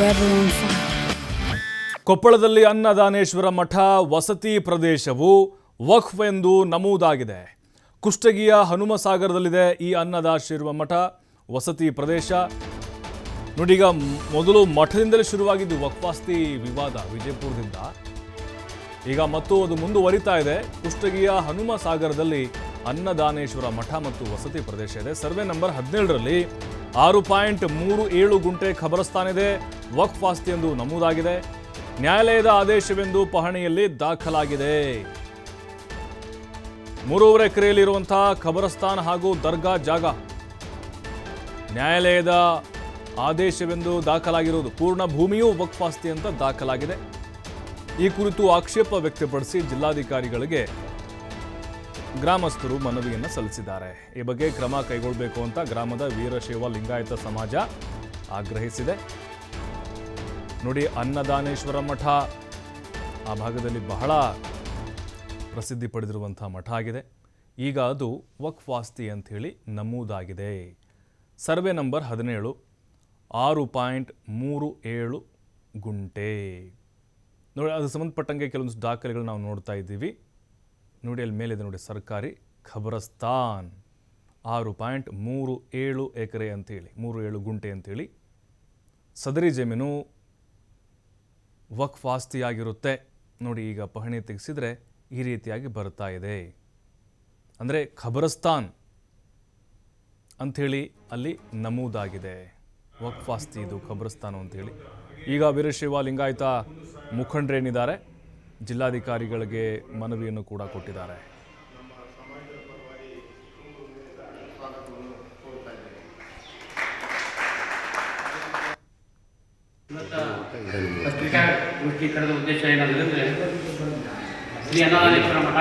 everyone ಕೊಪ್ಪಳದಲ್ಲಿ ಅನ್ನದಾನೇಶ್ವರ ಮಠ ವಸತಿ ಪ್ರದೇಶವು ವಕ್ಫ್ ಎಂದು ನಮೂದಾಗಿದೆ ಕುಷ್ಟಗಿಯ ಹನುಮಸಾಗರದಲ್ಲಿದೆ ಈ ಅನ್ನದಾಶಿರುವ ಮಠ ವಸತಿ ಪ್ರದೇಶ ನೋಡೀಗ ಮೊದಲು ಮಠದಿಂದಲೇ ಶುರುವಾಗಿದ್ದು ವಕ್ಫಾಸ್ತಿ ವಿವಾದ ವಿಜಯಪುರದಿಂದ ಈಗ ಮತ್ತು ಅದು ಮುಂದುವರಿತಾ ಇದೆ ಕುಷ್ಟಗಿಯ ಹನುಮ ಸಾಗರದಲ್ಲಿ ಅನ್ನದಾನೇಶ್ವರ ಮಠ ಮತ್ತು ವಸತಿ ಪ್ರದೇಶ ಇದೆ ಸರ್ವೆ ನಂಬರ್ ಹದಿನೇಳರಲ್ಲಿ ಆರು ಪಾಯಿಂಟ್ ಮೂರು ಏಳು ಗುಂಟೆ ಖಬರಸ್ತಾನ್ ಇದೆ ವಕ್ಫ್ ಆಸ್ತಿ ಎಂದು ನಮೂದಾಗಿದೆ ನ್ಯಾಯಾಲಯದ ಆದೇಶವೆಂದು ಪಹಣಿಯಲ್ಲಿ ದಾಖಲಾಗಿದೆ ಮೂರುವರೆ ಎಕರೆಯಲ್ಲಿರುವಂತಹ ಖಬರಸ್ತಾನ್ ಹಾಗೂ ದರ್ಗಾ ಜಾಗ ನ್ಯಾಯಾಲಯದ ಆದೇಶವೆಂದು ದಾಖಲಾಗಿರುವುದು ಪೂರ್ಣ ಭೂಮಿಯೂ ವಕ್ಫ್ ಆಸ್ತಿ ಅಂತ ದಾಖಲಾಗಿದೆ ಈ ಕುರಿತು ಆಕ್ಷೇಪ ವ್ಯಕ್ತಪಡಿಸಿ ಜಿಲ್ಲಾಧಿಕಾರಿಗಳಿಗೆ ಗ್ರಾಮಸ್ಥರು ಮನವಿಯನ್ನು ಸಲ್ಲಿಸಿದ್ದಾರೆ ಈ ಬಗ್ಗೆ ಕ್ರಮ ಕೈಗೊಳ್ಳಬೇಕು ಅಂತ ಗ್ರಾಮದ ವೀರಶೈವ ಲಿಂಗಾಯತ ಸಮಾಜ ಆಗ್ರಹಿಸಿದೆ ನೋಡಿ ಅನ್ನದಾನೇಶ್ವರ ಮಠ ಆ ಭಾಗದಲ್ಲಿ ಬಹಳ ಪ್ರಸಿದ್ಧಿ ಪಡೆದಿರುವಂಥ ಮಠ ಆಗಿದೆ ಈಗ ಅದು ವಕ್ಫ್ ಆಸ್ತಿ ಅಂಥೇಳಿ ನಮೂದಾಗಿದೆ ಸರ್ವೆ ನಂಬರ್ ಹದಿನೇಳು ಆರು ಪಾಯಿಂಟ್ ಮೂರು ಏಳು ಗುಂಟೆ ನೋಡಿ ಅದಕ್ಕೆ ಸಂಬಂಧಪಟ್ಟಂಗೆ ಕೆಲವೊಂದು ದಾಖಲೆಗಳು ನಾವು ನೋಡ್ತಾ ಇದ್ದೀವಿ ನೋಡಿ ಅಲ್ಲಿ ಮೇಲಿದೆ ನೋಡಿ ಸರ್ಕಾರಿ ಖಬರಸ್ತಾನ್ ಆರು ಪಾಯಿಂಟ್ ಮೂರು ಏಳು ಎಕರೆ ಅಂತೇಳಿ ಮೂರು ಏಳು ಗುಂಟೆ ಅಂತೇಳಿ ಸದರಿ ಜಮೀನು ವಕ್ಫ್ ಆಸ್ತಿಯಾಗಿರುತ್ತೆ ನೋಡಿ ಈಗ ಪಹಣಿ ತೆಗೆಸಿದರೆ ಈ ರೀತಿಯಾಗಿ ಬರ್ತಾ ಇದೆ ಅಂದರೆ ಖಬರಸ್ತಾನ್ ಅಂಥೇಳಿ ಅಲ್ಲಿ ನಮೂದಾಗಿದೆ ವಕ್ಫ್ ಆಸ್ತಿ ಇದು ಖಬರಸ್ತಾನು ಅಂಥೇಳಿ ಈಗ ವೀರಶೈವ ಲಿಂಗಾಯತ ಮುಖಂಡರೇನಿದ್ದಾರೆ ಜಿಲ್ಲಾಧಿಕಾರಿಗಳಿಗೆ ಮನವಿಯನ್ನು ಕೂಡ ಕೊಟ್ಟಿದ್ದಾರೆ ಪತ್ರಿಕಾಗೋಷ್ಠಿ ಕರೆದ ಉದ್ದೇಶ ಏನಂದ್ರೆ ಶ್ರೀ ಅನ್ನದಾನೇಶ್ವರ ಮಠ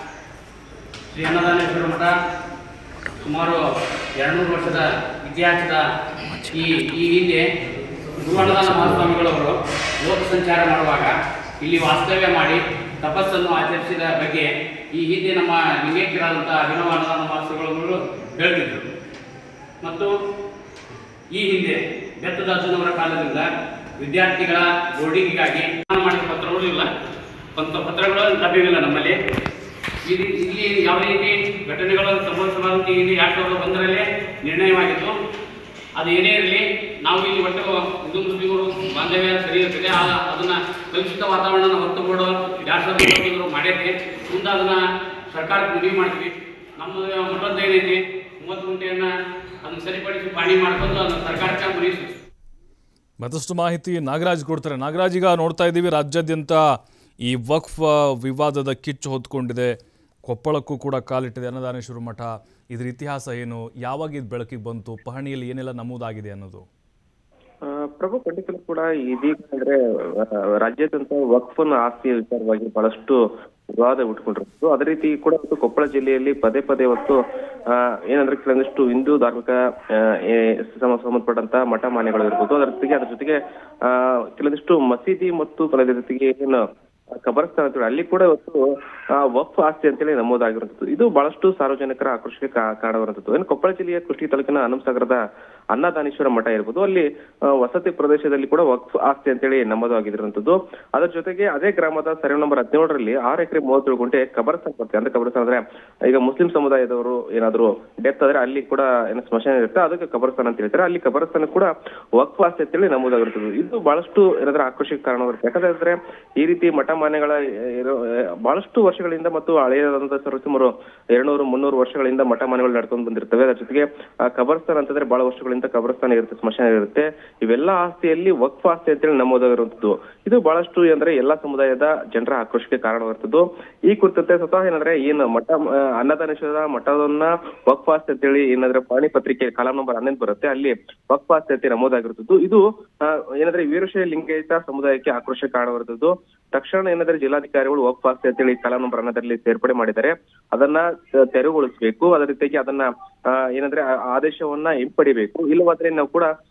ಶ್ರೀ ಅನ್ನದಾನೇಶ್ವರ ಮಠ ಸುಮಾರು ಎರಡುನೂರು ವರ್ಷದ ಇತಿಹಾಸದ ಈ ಈ ಹಿಂದೆ ಗುರು ಅನ್ನದಾನ ಮಹಾಸ್ವಾಮಿಗಳವರು ಲೋಕ ಸಂಚಾರ ಮಾಡುವಾಗ ಇಲ್ಲಿ ವಾಸ್ತವ್ಯ ಮಾಡಿ ತಪಸ್ಸನ್ನು ಆಚರಿಸಿದ ಬಗ್ಗೆ ಈ ಹಿಂದೆ ನಮ್ಮ ಲಿಂಗೈಕ್ಯರಾದಂಥ ಅಭಿನವ ಅನ್ನದಾನ ಮಹಾಸ್ವಾಮಿಗಳು ಹೇಳ್ತಿದ್ರು ಮತ್ತು ಈ ಹಿಂದೆ ಬೆತ್ತದಾಸನವರ ಕಾಲದಿಂದ ವಿದ್ಯಾರ್ಥಿಗಳ ಬೋರ್ಡಿಂಗಿಗಾಗಿ ಮಾಡಿದ ಪತ್ರಗಳು ಇಲ್ಲ ಪಂತ ಪತ್ರಗಳು ಲಭ್ಯವಿಲ್ಲ ನಮ್ಮಲ್ಲಿ ಇಲ್ಲಿ ಇಲ್ಲಿ ಯಾವ ರೀತಿ ಘಟನೆಗಳು ಸಂಭವಿಸಬಾರದು ಇಲ್ಲಿ ಎರಡು ಸಾವಿರದ ಒಂದರಲ್ಲೇ ನಿರ್ಣಯವಾಗಿತ್ತು ಅದು ಏನೇ ಇರಲಿ ನಾವು ಇಲ್ಲಿ ಒಟ್ಟು ಹಿಂದೂ ಮುಸ್ಲಿಮರು ಬಾಂಧವ್ಯ ಸರಿ ಇರ್ತದೆ ಆ- ಅದನ್ನ ಕಲುಷಿತ ವಾತಾವರಣ ಹೊರತುಕೊಡೋ ಎರಡು ಸಾವಿರದ ಇಪ್ಪತ್ತೊಂದರು ಮಾಡೈತಿ ಮುಂದೆ ಅದನ್ನ ಸರ್ಕಾರಕ್ಕೆ ಮನವಿ ಮಾಡ್ತೀವಿ ನಮ್ಮ ಮಠದ ಏನೈತಿ ಮೂವತ್ತು ಗುಂಟೆಯನ್ನ ಅದನ್ನ ಸರಿಪಡಿಸಿ ಪಾಣಿ ಮಾಡ್ಕೊಂಡು ಅದನ್ನ ಸರ್ಕಾರಕ್ಕೆ ಮನವಿ ಸಲ್ಲಿಸ್ತೀವಿ. ಮತ್ತಷ್ಟು ಮಾಹಿತಿ ನಾಗರಾಜ್ ಕೊಡ್ತಾರೆ ನಾಗರಾಜ್ ಈಗ ನೋಡ್ತಾ ಇದ್ದೀವಿ ರಾಜ್ಯಾದ್ಯಂತ ಈ ವಕ್ಫ್ ವಿವಾದದ ಕಿಚ್ಚು ಹೊತ್ಕೊಂಡಿದೆ ಕೊಪ್ಪಳಕ್ಕೂ ಕೂಡ ಕಾಲಿಟ್ಟಿದೆ ಅನ್ನದಾನೇಶ್ವರ ಮಠ ಇದ್ರ ಇತಿಹಾಸ ಏನು ಯಾವಾಗ ಇದು ಬೆಳಕಿಗೆ ಬಂತು ಪಹಣಿಯಲ್ಲಿ ಏನೆಲ್ಲ ನಮೂದಾಗಿದೆ ಅನ್ನೋದು ಆ, ಪ್ರಭು ಖಂಡಿತಲೂ ಕೂಡ ಇದೀಗ ಅಂದ್ರೆ ಆ, ರಾಜ್ಯಾದ್ಯಂತ ವಕ್ಫನ್ ಆಸ್ತಿಯ ವಿಚಾರವಾಗಿ ಬಹಳಷ್ಟು ವಿವಾದ ಉಟ್ಕೊಂಡಿರೋದು ಅದೇ ರೀತಿ ಕೂಡ ಇವತ್ತು ಕೊಪ್ಪಳ ಜಿಲ್ಲೆಯಲ್ಲಿ ಪದೇ ಪದೇ ಇವತ್ತು ಆ, ಏನಂದ್ರೆ ಕೆಲವೊಂದಿಷ್ಟು ಹಿಂದೂ ಧಾರ್ಮಿಕ ಆ, ಏ, ಸಮ- ಸಂಬಂಧಪಟ್ಟಂತ ಮಠ ಮಾನ್ಯಗಳು ಇರ್ಬೋದು ಅದರ ಜೊತೆಗೆ ಅದ್ರ ಜೊತೆಗೆ ಆ ಕೆಲವೊಂದಿಷ್ಟು ಮಸೀದಿ ಮತ್ತು ಅದೇ ಜೊತೆಗೆ ಏನು ಖಬರಸ್ತಾನ್ ಅಂತ ಹೇಳಿ ಅಲ್ಲಿ ಕೂಡ ಇವತ್ತು ಆ, ವಕ್ಫ್ ಆಸ್ತಿ ಅಂತೇಳಿ ನಮೂದಾಗಿರುವಂತದ್ದು ಇದು ಬಹಳಷ್ಟು ಸಾರ್ವಜನಿಕರ ಆಕ್ರೋಶಕ್ಕೆ ಕಾ- ಕಾರಣವಾಗಿರುವಂತದ್ದು ಏನು ಕೊಪ್ಪಳ ಜಿಲ್ಲೆಯ ಕೃಷಿ ತಾಲೂಕಿನ ಹನುಮಸಾಗರದ ಅನ್ನದಾನೇಶ್ವರ ಮಠ ಇರ್ಬೋದು ಅಲ್ಲಿ ಆ, ವಸತಿ ಪ್ರದೇಶದಲ್ಲಿ ಕೂಡ ವಕ್ಫ್ ಆಸ್ತಿ ಅಂತೇಳಿ ನಮೂದಾಗಿರುವಂತದ್ದು ಅದರ ಜೊತೆಗೆ ಅದೇ ಗ್ರಾಮದ ಸರ್ವೆ ನಂಬರ್ ಹದಿನೇಳರಲ್ಲಿ ಆರು ಎಕರೆ ಮೂವತ್ತೇಳು ಗುಂಟೆ ಕಬರಸ್ತಾನ್ ಬರ್ತದೆ ಅಂದ್ರೆ ಕಬರಸ್ತಾನ್ ಅಂದ್ರೆ ಈಗ ಮುಸ್ಲಿಂ ಸಮುದಾಯದವರು ಏನಾದ್ರು ಡೆತ್ ಆದ್ರೆ ಅಲ್ಲಿ ಕೂಡ ಏನು ಸ್ಮಶಾನ ಇರುತ್ತೆ ಅದಕ್ಕೆ ಕಬರಸ್ತಾನ್ ಅಂತ ಹೇಳ್ತಾರೆ ಅಲ್ಲಿ ಕಬರಸ್ತಾನ ಕೂಡ ವಕ್ಫ್ ಆಸ್ತಿ ಅಂತೇಳಿ ನಮೂದಾಗಿರುತ್ತದೆ ಇದು ಬಹಳಷ್ಟು ಏನಾದ್ರೆ ಆಕ್ರೋಶಕ್ಕೆ ಕಾರಣವಾಗಿರುತ್ತೆ ಯಾಕಂದ್ರೆ ಈ ರೀತಿ ಮಠ ಮಾನ್ಯಗಳ ಇರೋ ಬಹಳಷ್ಟು ವರ್ಷಗಳಿಂದ ಮತ್ತು ಹಳೆಯದಾದಂತಹ ಸುಮಾರು ಎರಡ್ನೂರು ಮುನ್ನೂರು ವರ್ಷಗಳಿಂದ ಮಠ ಮಾನ್ಯಗಳು ನಡ್ಕೊಂಡು ಬಂದಿರ್ತವೆ ಅದ್ರ ಜೊತೆಗೆ ಆ ಕಬರಸ್ತಾನ್ ಅಂತಂದ್ರೆ ಬಹಳ ವರ್ಷಗಳಿಂದ ಕಬರಸ್ತಾನ ಇರುತ್ತೆ ಸ್ಮಶಾನ ಇರುತ್ತೆ ಇವೆಲ್ಲ ಆಸ್ತಿಯಲ್ಲಿ ವಕ್ಫ್ ಆಸ್ತಿ ಅಂತೇಳಿ ನಮೂದಾಗಿರುವಂತದ್ದು ಇದು ಬಹಳಷ್ಟು ಅಂದ್ರೆ ಎಲ್ಲಾ ಸಮುದಾಯದ ಜನರ ಆಕ್ರೋಶಕ್ಕೆ ಕಾರಣವಾಗಿರ್ತದ್ದು ಈ ಕುರಿತಂತೆ ಸ್ವತಃ ಏನಂದ್ರೆ ಏನು ಮಠ ಆ, ಅನ್ನದಾನೇಶ್ವರ ಮಠವನ್ನ ವಕ್ಫ್ ಆಸ್ತಿ ಅಂತೇಳಿ ಏನಂದ್ರೆ ಪಾಣಿ ಪತ್ರಿಕೆ ಕಾಲಂ ನಂಬರ್ ಹನ್ನೊಂದು ಬರುತ್ತೆ ಅಲ್ಲಿ ವಕ್ಫ್ ಆಸ್ತಿ ಅಂತ ನಮೂದಾಗಿರುತ್ತದೆ ಇದು ಆ, ಏನಂದ್ರೆ ವೀರಶೈವ ಲಿಂಗಾಯತ ಸಮುದಾಯಕ್ಕೆ ಆಕ್ರೋಶ ಕಾರಣವಾಗಿರುತ್ತದೆ ತಕ್ಷಣ ಏನಂದ್ರೆ ಜಿಲ್ಲಾಧಿಕಾರಿಗಳು ವಕ್ಫ್ ಆಸ್ತಿ ಅಂತೇಳಿ ಕಾಲಂ ನಂಬರ್ ಹನ್ನೊಂದರಲ್ಲಿ ಸೇರ್ಪಡೆ ಮಾಡಿದ್ದಾರೆ ಅದನ್ನ ಆ, ತೆರವುಗೊಳಿಸಬೇಕು ಅದೇ ರೀತಿಯಾಗಿ ಅದನ್ನ ಆ, ಏನಂದ್ರೆ ಆ ಆದೇಶವನ್ನ ಹಿಂಪಡಿಬೇಕು ಇಲ್ಲವಾದ್ರೆ ನಾವು ಕೂಡ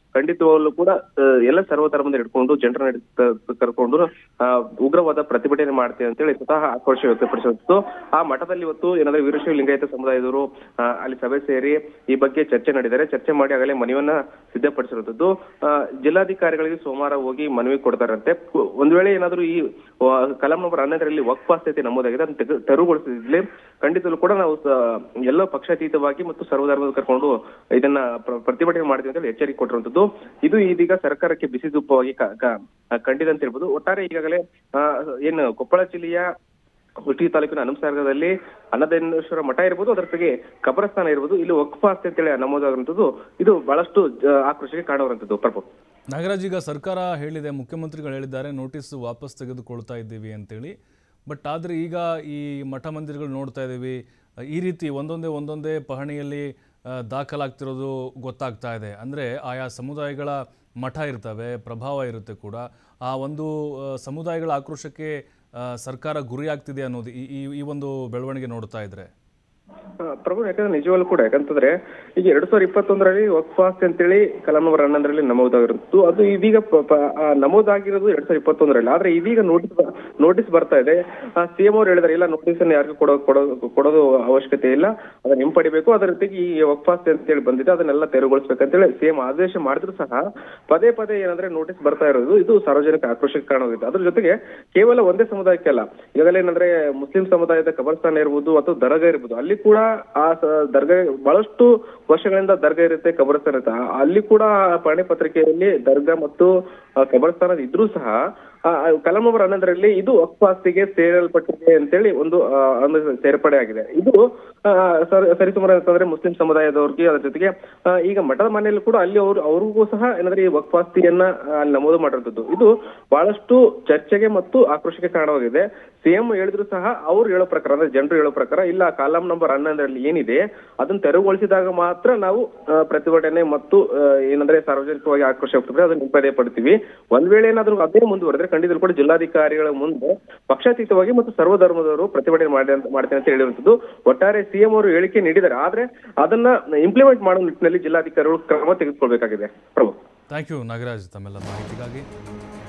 ಖಂಡಿತವಾಗ್ಲೂ ಕೂಡ ಆ, ಎಲ್ಲ ಸರ್ವಧರ್ಮದ ಹಿಡ್ಕೊಂಡು ಜನರನ್ನ ಹಿಡ್ಕ- ಕರ್ಕೊಂಡು ಆ, ಉಗ್ರವಾದ ಪ್ರತಿಭಟನೆ ಮಾಡ್ತೇವೆ ಅಂತೇಳಿ ಸ್ವತಃ ಆಕ್ರೋಶ ವ್ಯಕ್ತಪಡಿಸಿತ್ತು ಆ ಮಠದಲ್ಲಿ ಇವತ್ತು ಏನಾದ್ರೆ ವೀರಶೈವ ಲಿಂಗಾಯತ ಸಮುದಾಯದವರು ಆ, ಅಲ್ಲಿ ಸಭೆ ಸೇರಿ ಈ ಬಗ್ಗೆ ಚರ್ಚೆ ನಡೆದಿದ್ದಾರೆ ಚರ್ಚೆ ಮಾಡಿ ಆಗಲೇ ಮನವಿಯನ್ನ ಸಿದ್ಧಪಡಿಸಿರುವಂತದ್ದು ಆ, ಜಿಲ್ಲಾಧಿಕಾರಿಗಳಿಗೆ ಸೋಮವಾರ ಹೋಗಿ ಮನವಿ ಕೊಡ್ತಾರಂತೆ ಕು- ಒಂದ್ ವೇಳೆ ಏನಾದ್ರು ಈ ಆ, ಕಲಂ ನಂಬರ್ ಹನ್ನೊಂದರಲ್ಲಿ ವಕ್ಫ್ ಸ್ಥಿತಿ ನಮೂದಾಗಿದೆ ಅದನ್ನ ತೆಗೆ- ತೆರವುಗೊಳಿಸಿದ್ಲಿ ಖಂಡಿತಲು ಕೂಡ ನಾವು ಸ- ಎಲ್ಲ ಪಕ್ಷಾತೀತವಾಗಿ ಮತ್ತು ಸರ್ವಧರ್ಮದ ಕರ್ಕೊಂಡು ಇದನ್ನ ಪ್ರ- ಪ್ರತಿಭಟನೆ ಮಾಡ್ತೀವಿ ಅಂತ ಹೇಳಿ ಎಚ್ಚರಿಕೆ ಕೊಟ್ಟಿರುವಂತದ್ದು ಇದು ಇದೀಗ ಸರ್ಕಾರಕ್ಕೆ ಬಿಸಿ ತುಪ್ಪವಾಗಿ ಕ- ಕ- ಕಂಡಿದೆ ಅಂತ ಹೇಳ್ಬೋದು ಒಟ್ಟಾರೆ ಈಗಾಗಲೇ ಆ, ಏನು ಕೊಪ್ಪಳ ಜಿಲ್ಲೆಯ ಹುಟ್ಟಿ ತಾಲೂಕಿನ ಹನುಮಸಾಗರದಲ್ಲಿ ಅನ್ನದಾನೇಶ್ವರ ಮಠ ಇರ್ಬೋದು ಅದರ ಜೊತೆಗೆ ಕಬರಸ್ಥಾನ ಇರ್ಬೋದು ಇಲ್ಲಿ ವಕ್ಫ್ ಆಸ್ತಿ ಅಂತೇಳಿ ನಮೂದಾಗಿರುವಂತದ್ದು ಇದು ಬಹಳಷ್ಟು ಜ- ಆಕ್ರೋಶಕ್ಕೆ ಕಾಣುವಂತದ್ದು ಪ್ರಭು ನಾಗರಾಜ್ ಈಗ ಸರ್ಕಾರ ಹೇಳಿದೆ ಮುಖ್ಯಮಂತ್ರಿಗಳು ಹೇಳಿದ್ದಾರೆ ನೋಟಿಸ್ ವಾಪಸ್ ತೆಗೆದುಕೊಳ್ತಾ ಇದ್ದೀವಿ ಅಂತೇಳಿ ಬಟ್ ಆದರೆ ಈಗ ಈ ಮಠ ಮಂದಿರಗಳು ನೋಡ್ತಾ ಇದ್ದೀವಿ ಈ ರೀತಿ ಒಂದೊಂದೇ ಒಂದೊಂದೇ ಪಹಣಿಯಲ್ಲಿ ಆ, ದಾಖಲಾಗ್ತಿರೋದು ಗೊತ್ತಾಗ್ತಾ ಇದೆ ಅಂದರೆ ಆಯಾ ಸಮುದಾಯಗಳ ಮಠ ಇರ್ತವೆ ಪ್ರಭಾವ ಇರುತ್ತೆ ಕೂಡ ಆ ಒಂದು ಆ, ಸಮುದಾಯಗಳ ಆಕ್ರೋಶಕ್ಕೆ ಆ, ಸರ್ಕಾರ ಗುರಿಯಾಗ್ತಿದೆ ಅನ್ನೋದು ಈ ಈ- ಈ ಒಂದು ಬೆಳವಣಿಗೆ ನೋಡ್ತಾ ಇದ್ರೆ ಆ, ಪ್ರಭು ಯಾಕಂದ್ರೆ ನಿಜವಾಗ್ಲೂ ಕೂಡ ಯಾಕಂತಂದ್ರೆ ಈಗ ಎರಡ್ ಸಾವಿರದ ಇಪ್ಪತ್ತೊಂದರಲ್ಲಿ ವಕ್ಫ್ ಆಸ್ತಿ ಅಂತೇಳಿ ಕಲಂ ನಂಬರ್ ಹನ್ನೊಂದರಲ್ಲಿ ನಮೂದಾಗಿರುತ್ತು ಅದು ಇದೀಗ ಪ- ಪ- ಆ, ನಮೂದಾಗಿರೋದು ಎರಡ್ ಸಾವಿರದ ಇಪ್ಪತ್ತೊಂದರಲ್ಲಿ ಆದ್ರೆ ಇದೀಗ ನೋಟಿಸ್ ನೋಟಿಸ್ ಬರ್ತಾ ಇದೆ ಸಿಎಂ ಅವ್ರು ಹೇಳಿದಾರೆ ಇಲ್ಲ ನೋಟಿಸ್ ಅನ್ನು ಯಾರಿಗೂ ಕೊಡೋ ಕೊಡೋ ಕೊಡೋದು ಅವಶ್ಯಕತೆ ಇಲ್ಲ ಅದನ್ನ ಹಿಂಪಡಿಬೇಕು ಅದರ ಜೊತೆಗೆ ಈ ವಕ್ಫ್ ಆಸ್ತಿ ಅಂತೇಳಿ ಬಂದಿದೆ ಅದನ್ನೆಲ್ಲ ತೆರವುಗೊಳಿಸ್ಬೇಕಂತೇಳಿ ಸಿಎಂ ಆದೇಶ ಮಾಡಿದ್ರು ಸಹ ಪದೇ ಪದೇ ಏನಂದ್ರೆ ನೋಟಿಸ್ ಬರ್ತಾ ಇರೋದು ಇದು ಸಾರ್ವಜನಿಕ ಆಕ್ರೋಶಕ್ಕೆ ಕಾರಣವಾಗಿದೆ ಅದ್ರ ಜೊತೆಗೆ ಕೇವಲ ಒಂದೇ ಸಮುದಾಯಕ್ಕೆ ಅಲ್ಲ ಈಗಾಗಲೇ ಏನಂದ್ರೆ ಮುಸ್ಲಿಂ ಸಮುದಾಯದ ಕಬರ್ಸ್ಥಾನ ಇರ್ಬೋದು ಅಥವಾ ದರ್ಗಾ ಇರ್ಬೋದು ಅಲ್ಲಿ ಕೂಡ ಆ ಸ- ದರ್ಗಾ ಬಹಳಷ್ಟು ವರ್ಷಗಳಿಂದ ದರ್ಗಾ ಇರುತ್ತೆ ಕಬರ್ಸ್ಥಾನ ಇರುತ್ತೆ ಆ- ಅಲ್ಲಿ ಕೂಡ ಆ ಪಹಣಿ ಪತ್ರಿಕೆಯಲ್ಲಿ ದರ್ಗಾ ಮತ್ತು ಆ, ಕಬರ್ಸ್ಥಾನ ಇದ್ರೂ ಸಹ ಆ, ಆ, ಕಲಂ ನಂಬರ್ ಹನ್ನೊಂದರಲ್ಲಿ ಇದು ವಕ್ಫ್ ಆಸ್ತಿಗೆ ಸೇರಲ್ಪಟ್ಟಿದೆ ಅಂತೇಳಿ ಒಂದು ಆ, ಒಂದು ಸೇರ್ಪಡೆ ಆಗಿದೆ ಇದು ಆ, ಸರ್- ಸರಿಸುಮಾರು ಅಂತಂದ್ರೆ ಮುಸ್ಲಿಂ ಸಮುದಾಯದವ್ರಿಗೆ ಅದ್ರ ಜೊತೆಗೆ ಆ, ಈಗ ಮಠದ ಮನೆಯಲ್ಲೂ ಕೂಡ ಅಲ್ಲಿ ಅವರು ಅವ್ರಿಗೂ ಸಹ ಏನಂದ್ರೆ ಈ ವಕ್ಫ್ ಆಸ್ತಿಯನ್ನ ಆ, ಅಲ್ಲಿ ನಮೂದು ಮಾಡಿರುವಂತದ್ದು ಇದು ಬಹಳಷ್ಟು ಚರ್ಚೆಗೆ ಮತ್ತು ಆಕ್ರೋಶಕ್ಕೆ ಕಾರಣವಾಗಿದೆ ಸಿಎಂ ಹೇಳಿದ್ರು ಸಹ ಅವ್ರು ಹೇಳೋ ಪ್ರಕಾರ ಅಂದ್ರೆ ಜನರು ಹೇಳೋ ಪ್ರಕಾರ ಇಲ್ಲ ಕಾಲಂ ನಂಬರ್ ಹನ್ನೊಂದರಲ್ಲಿ ಏನಿದೆ ಅದನ್ನ ತೆರವುಗೊಳಿಸಿದಾಗ ಮಾತ್ರ ನಾವು ಆ, ಪ್ರತಿಭಟನೆ ಮತ್ತು ಆ, ಏನಂದ್ರೆ ಸಾರ್ವಜನಿಕವಾಗಿ ಆಕ್ರೋಶ ವ್ಯಕ್ತಪಡಿಸಿ ಅದನ್ನ ಹಿಂಪಡೆ ಪಡ್ತೀವಿ ಒಂದ್ ವೇಳೆ ಏನಾದ್ರೂ ಅದೇ ಮುಂದುವರೆದ್ರೆ ಖಂಡಿತಲು ಕೂಡ ಜಿಲ್ಲಾಧಿಕಾರಿಗಳ ಮುಂದೆ ಪಕ್ಷಾತೀತವಾಗಿ ಮತ್ತು ಸರ್ವಧರ್ಮದವರು ಪ್ರತಿಭಟನೆ ಮಾಡಿ ಅಂತ ಮಾಡ್ತೇನೆ ಅಂತ ಹೇಳಿರುವಂತದ್ದು ಒಟ್ಟಾರೆ ಸಿಎಂ ಅವರು ಹೇಳಿಕೆ ನೀಡಿದ್ದಾರೆ ಆದ್ರೆ ಅದನ್ನ ಇಂಪ್ಲಿಮೆಂಟ್ ಮಾಡೋ ನಿಟ್ಟಿನಲ್ಲಿ ಜಿಲ್ಲಾಧಿಕಾರಿಗಳು ಕ್ರಮ ತೆಗೆದುಕೊಳ್ಬೇಕಾಗಿದೆ ಪ್ರಭು ಥ್ಯಾಂಕ್ ಯು ನಾಗರಾಜ್ ತಮ್ಮೆಲ್ಲ ಮಾಹಿತಿಗಾಗಿ